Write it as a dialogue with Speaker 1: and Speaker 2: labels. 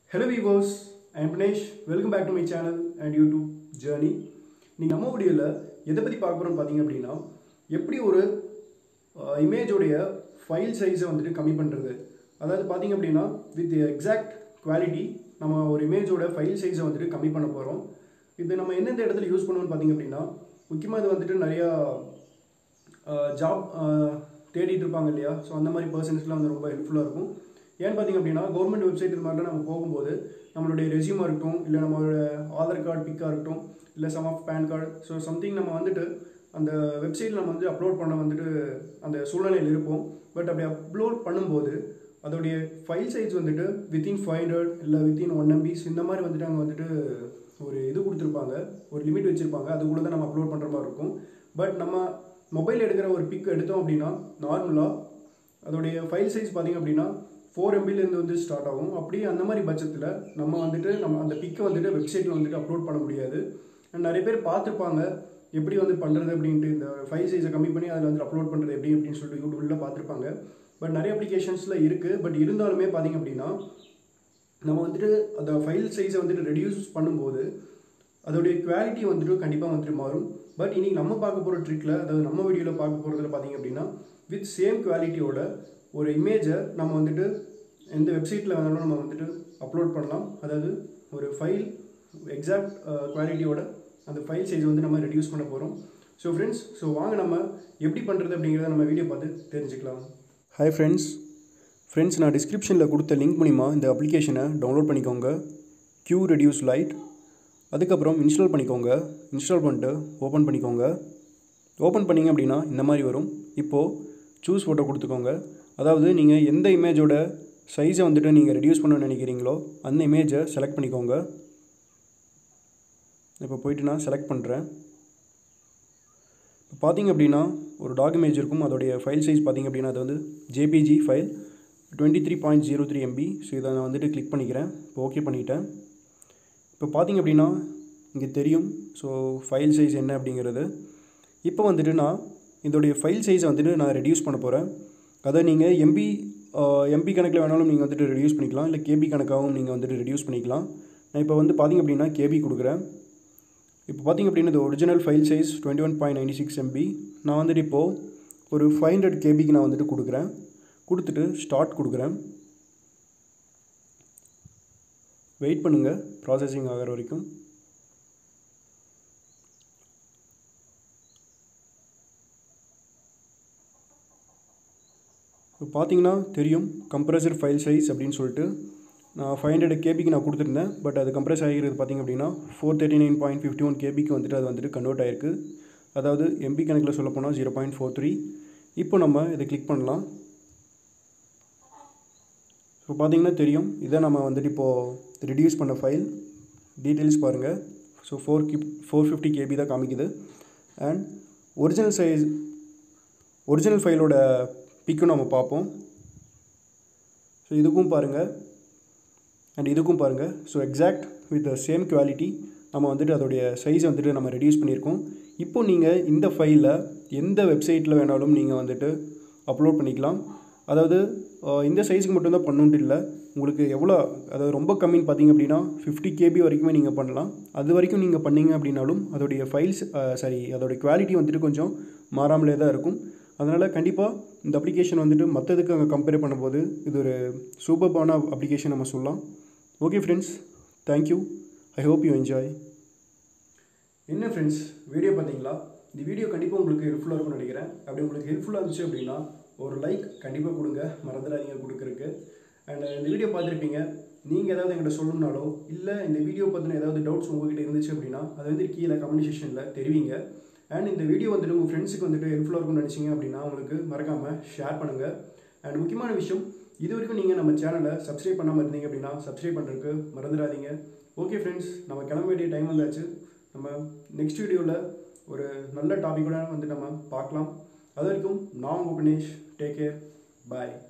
Speaker 1: Hello viewers, I am Pranesh. Welcome back to my channel and YouTube journey. நீங்கள் நம்ம வீடியோவில் எதை பற்றி பார்க்க போகிறோம்னு பார்த்தீங்க அப்படின்னா எப்படி ஒரு இமேஜோடைய ஃபைல் சைஸை வந்துட்டு கம்மி பண்ணுறது அதாவது பார்த்தீங்க அப்படின்னா வித் எக்ஸாக்ட் குவாலிட்டி நம்ம ஒரு இமேஜோட ஃபைல் சைஸை வந்துட்டு கம்மி பண்ண போகிறோம் இது நம்ம எந்தெந்த இடத்துல யூஸ் பண்ணுவோம்னு பார்த்தீங்க அப்படின்னா முக்கியமாக இது வந்துட்டு நிறையா ஜாப் தேடிட்டு இருப்பாங்க இல்லையா ஸோ அந்த மாதிரி பர்சன்ஸ்க்குலாம் வந்து ரொம்ப ஹெல்ப்ஃபுல்லாக இருக்கும் ஏன்னு பார்த்தீங்க அப்படின்னா கவர்மெண்ட் வெப்சைட் இது மாதிரிலாம் நம்ம போகும்போது நம்மளுடைய ரெசியூமாக இருக்கட்டும் இல்லை நம்மளோட ஆதார் கார்டு பிக்காக இருக்கட்டும் இல்லை some of PAN card so something நம்ம வந்துட்டு அந்த வெப்சைட்டில் நம்ம வந்து அப்லோட் பண்ண வந்துட்டு அந்த சூழ்நிலையில் இருப்போம் பட் அப்படி அப்லோட் பண்ணும்போது அதோடைய ஃபைல் சைஸ் வந்துட்டு வித்தின் ஃபைவ் ஹண்ட்ரட் இல்லை வித்தின் ஒன் எம்பிஸ் இந்த மாதிரி வந்துட்டு அங்கே வந்துட்டு ஒரு இது கொடுத்துருப்பாங்க ஒரு லிமிட் வச்சுருப்பாங்க அதுக்குள்ளே தான் நம்ம அப்லோட் பண்ணுற மாதிரி இருக்கும் பட் நம்ம மொபைல் எடுக்கிற ஒரு பிக் எடுத்தோம் அப்படின்னா நார்மலாக அதோடைய ஃபைல் சைஸ் பார்த்திங்க அப்படின்னா ஃபோர் எம்பிலேருந்து வந்து ஸ்டார்ட் ஆகும் அப்படி அந்த மாதிரி பட்சத்தில் நம்ம வந்துட்டு நம்ம அந்த பிக்கை வந்துட்டு வெப்சைட்டில் வந்துட்டு அப்லோட் பண்ண முடியாது And நிறைய பேர் பார்த்துருப்பாங்க எப்படி வந்து பண்ணுறது அப்படின்ட்டு இந்த ஃபைல் சைஸை கம்மி பண்ணி அதில் வந்து அப்லோட் பண்ணுறது எப்படி அப்படின்னு சொல்லிட்டு யூடியூப்பில் பார்த்துருப்பாங்க பட் நிறைய அப்ளிகேஷன்ஸில் இருக்குது பட் இருந்தாலுமே பார்த்திங்க அப்படின்னா நம்ம வந்துட்டு அந்த ஃபைல் சைஸை வந்துட்டு ரெடியூஸ் பண்ணும்போது அதோடைய குவாலிட்டி வந்துட்டு கண்டிப்பாக வந்துட்டு மாறும் பட் இன்னைக்கு நம்ம பார்க்க போகிற ட்ரிக்கில் அதாவது நம்ம வீடியோவில் பார்க்க போகிறதுல பார்த்தீங்க அப்படின்னா வித் சேம் குவாலிட்டியோட ஒரு இமேஜை நம்ம வந்துட்டு எந்த வெப்சைட்டில் வேணாலும் நம்ம வந்துட்டு அப்லோட் பண்ணலாம் அதாவது ஒரு ஃபைல் எக்ஸாக்ட் குவாலிட்டியோட அந்த ஃபைல் சைஸ் வந்து நம்ம ரெடியூஸ் பண்ண போகிறோம் ஸோ ஃப்ரெண்ட்ஸ் ஸோ வாங்க நம்ம எப்படி பண்ணுறது அப்படிங்கிறத நம்ம வீடியோ பார்த்து தெரிஞ்சுக்கலாம் ஹாய் ஃப்ரெண்ட்ஸ் ஃப்ரெண்ட்ஸ் நான் டிஸ்கிரிப்ஷனில் கொடுத்த லிங்க் மூலிமா இந்த அப்ளிகேஷனை டவுன்லோட் பண்ணிக்கோங்க க்யூ ரெடியூஸ் லைட் அதுக்கப்புறம் இன்ஸ்டால் பண்ணிக்கோங்க இன்ஸ்டால் பண்ணிட்டு ஓப்பன் பண்ணிக்கோங்க ஓப்பன் பண்ணிங்க அப்படின்னா இந்த மாதிரி வரும் இப்போது சூஸ் ஃபோட்டோ கொடுத்துக்கோங்க அதாவது நீங்கள் எந்த இமேஜோட சைஸை வந்துட்டு நீங்கள் ரெடியூஸ் பண்ணணும்னு நினைக்கிறீங்களோ அந்த இமேஜை செலக்ட் பண்ணிக்கோங்க இப்போ போயிட்டு நான் செலக்ட் பண்ணுறேன் இப்போ பார்த்தீங்க அப்படின்னா ஒரு டாக் இமேஜ் இருக்கும் அதோடைய ஃபைல் சைஸ் பார்த்தீங்க அப்படின்னா அது வந்து JPG file twenty three point zero three MB so இதை நான் வந்துட்டு கிளிக் பண்ணிக்கிறேன் இப்போ ஓகே பண்ணிட்டேன் இப்போ பார்த்தீங்க அப்படின்னா இங்கே தெரியும் ஸோ ஃபைல் சைஸ் என்ன அப்படிங்கிறது இப்போ வந்துட்டு நான் இதோடைய ஃபைல் சைஸை வந்துட்டு நான் ரெடியூஸ் பண்ண போகிறேன் அதை நீங்கள் எம்பி எம்பி கணக்கில் வேணாலும் நீங்கள் வந்துட்டு ரெடியூஸ் பண்ணிக்கலாம் இல்லை கேபி கணக்காகவும் நீங்கள் வந்துட்டு ரெடியூஸ் பண்ணிக்கலாம் நான் இப்போ வந்து பார்த்திங்க அப்படின்னா கேபி கொடுக்குறேன் இப்போ பார்த்திங்க அப்படின்னா இது original file size twenty one point ninety six MB நான் வந்துட்டு இப்போது ஒரு ஃபைவ் ஹண்ட்ரட் கேபிக்கு நான் வந்துட்டு கொடுக்குறேன் கொடுத்துட்டு ஸ்டார்ட் கொடுக்குறேன் வெயிட் பண்ணுங்கள் ப்ராசஸிங் ஆகிற வரைக்கும் இப்போ பார்த்தீங்கன்னா தெரியும் கம்ப்ரஸர் ஃபைல் சைஸ் அப்படின்னு சொல்லிட்டு நான் ஃபைவ் ஹண்ட்ரட் கேபிக்கு நான் கொடுத்துருந்தேன் பட் அது கம்ப்ரஸ் ஆகிருக்கிறது பார்த்திங்க அப்படின்னா four thirty nine point fifty one கேபிக்கு வந்துட்டு அது வந்துட்டு கன்வெர்ட் ஆகிருக்கு அதாவது எம்பி கணக்கில் சொல்ல போனால் ஜீரோ பாயிண்ட் ஃபோர் த்ரீ இப்போ நம்ம இதை கிளிக் பண்ணலாம் இப்போ பார்த்தீங்கன்னா தெரியும் இதை நம்ம வந்துட்டு இப்போது ரிடியூஸ் பண்ண ஃபைல் டீட்டெயில்ஸ் பாருங்கள் ஸோ ஃபோர் கிப் ஃபோர் ஃபிஃப்டி கேபி தான் காமிக்குது அண்ட் ஒரிஜினல் சைஸ் ஒரிஜினல் ஃபைலோட பிக்கும் நம்ம பார்ப்போம் ஸோ இதுக்கும் பாருங்கள் அண்ட் இதுக்கும் பாருங்கள் so exact with the same quality நம்ம வந்துட்டு அதோடைய சைஸை வந்துட்டு நம்ம ரெடியூஸ் பண்ணியிருக்கோம் இப்போ நீங்கள் இந்த ஃபைலில் எந்த வெப்சைட்டில் வேணாலும் நீங்கள் வந்துட்டு அப்லோட் பண்ணிக்கலாம் அதாவது இந்த சைஸுக்கு மட்டும்தான் பண்ணுன்ட்டு இல்லை உங்களுக்கு எவ்வளோ அதாவது ரொம்ப கம்மின்னு பார்த்தீங்க அப்படின்னா ஃபிஃப்டி கேபி வரைக்குமே நீங்கள் பண்ணலாம் அது வரைக்கும் நீங்கள் பண்ணீங்க அப்படின்னாலும் அதோடைய ஃபைல்ஸ் சாரி அதோடைய குவாலிட்டி வந்துட்டு கொஞ்சம் மாறாமலே தான் இருக்கும் அதனால் கண்டிப்பாக இந்த அப்ளிகேஷன் வந்துட்டு மற்றதுக்கு அங்கே கம்பேர் பண்ணும்போது இது ஒரு சூப்பர்பான அப்ளிகேஷன் நம்ம சொல்லலாம் okay friends thank you I hope you enjoy என்ன ஃப்ரெண்ட்ஸ் வீடியோ பார்த்தீங்களா இந்த வீடியோ கண்டிப்பாக உங்களுக்கு ஹெல்ப்ஃபுல்லாக இருக்கும்னு நினைக்கிறேன் அப்படி உங்களுக்கு ஹெல்ப்ஃபுல்லாக இருந்துச்சு அப்படின்னா ஒரு லைக் கண்டிப்பாக கொடுங்க மறந்துடாதீங்க கொடுக்குறக்கு அண்ட் இந்த வீடியோ பார்த்துருப்பீங்க நீங்கள் ஏதாவது எங்கிட்ட சொல்லணும்னாலோ இல்லை இந்த வீடியோ பற்றின ஏதாவது டவுட்ஸ் உங்ககிட்ட இருந்துச்சு அப்படின்னா அதை வந்து கீழே கமெண்ட் செக்ஷனில் தெரிவிங்க அண்ட் இந்த வீடியோ வந்துட்டு உங்கள் ஃப்ரெண்ட்ஸுக்கு வந்துட்டு ஹெல்ப்ஃபுல்லாக இருக்கும்னு நினச்சிங்க அப்படின்னா உங்களுக்கு மறக்காமல் ஷேர் பண்ணுங்கள் அண்ட் முக்கியமான விஷயம் இது வரைக்கும் நீங்கள் நம்ம சேனலை சப்ஸ்கிரைப் பண்ணாமல் இருந்தீங்க அப்படின்னா சப்ஸ்கிரைப் பண்ணுறதுக்கு மறந்துடாதீங்க ஓகே ஃப்ரெண்ட்ஸ் நம்ம கிளம்ப வேண்டிய டைம் வந்தாச்சு நம்ம நெக்ஸ்ட் வீடியோவில் ஒரு நல்ல டாப்பிக்கோட வந்து நம்ம பார்க்கலாம் அது வரைக்கும் நான் உங்கள் கணேஷ் டேக் கேர் பாய்